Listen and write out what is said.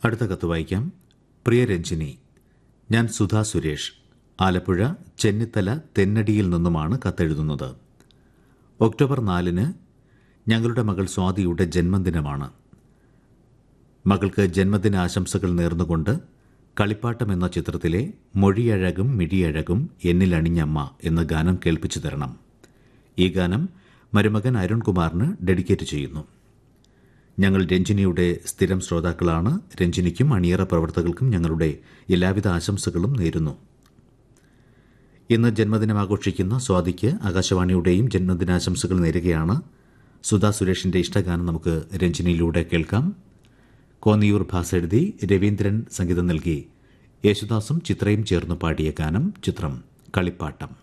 അടുത്ത കത്ത് വായിക്കാം പ്രിയ രഞ്ജിനി ഞാൻ സുധാ സുരേഷ് ആലപ്പുഴ ചെന്നിത്തല തെന്നടിയിൽ നിന്നുമാണ് കത്തെഴുതുന്നത് ഒക്ടോബർ നാലിന് ഞങ്ങളുടെ മകൾ സ്വാതിയുടെ ജന്മദിനമാണ് മകൾക്ക് ജന്മദിന ആശംസകൾ നേർന്നുകൊണ്ട് കളിപ്പാട്ടം എന്ന ചിത്രത്തിലെ മൊഴിയഴകും മിഴിയഴകും എന്നിലണിഞ്ഞമ്മ എന്ന ഗാനം കേൾപ്പിച്ചു തരണം ഈ ഗാനം മരുമകൻ അരുൺകുമാറിന് ഡെഡിക്കേറ്റ് ചെയ്യുന്നു ഞങ്ങൾ രഞ്ജിനിയുടെ സ്ഥിരം ശ്രോതാക്കളാണ് രഞ്ജിനിക്കും അണിയറ പ്രവർത്തകർക്കും ഞങ്ങളുടെ എല്ലാവിധ ആശംസകളും നേരുന്നു ഇന്ന് ജന്മദിനം ആഘോഷിക്കുന്ന സ്വാതിക്ക് ആകാശവാണിയുടെയും ജന്മദിനാശംസകൾ നേരുകയാണ് സുധാ സുരേഷിന്റെ ഇഷ്ടഗാനം നമുക്ക് രഞ്ജിനിയിലൂടെ കേൾക്കാം കോന്നിയൂർ ഭാസ് എഴുതി രവീന്ദ്രൻ സംഗീതം നൽകി യേശുദാസും ചിത്രയും ചേർന്ന് പാടിയ ഗാനം ചിത്രം കളിപ്പാട്ടം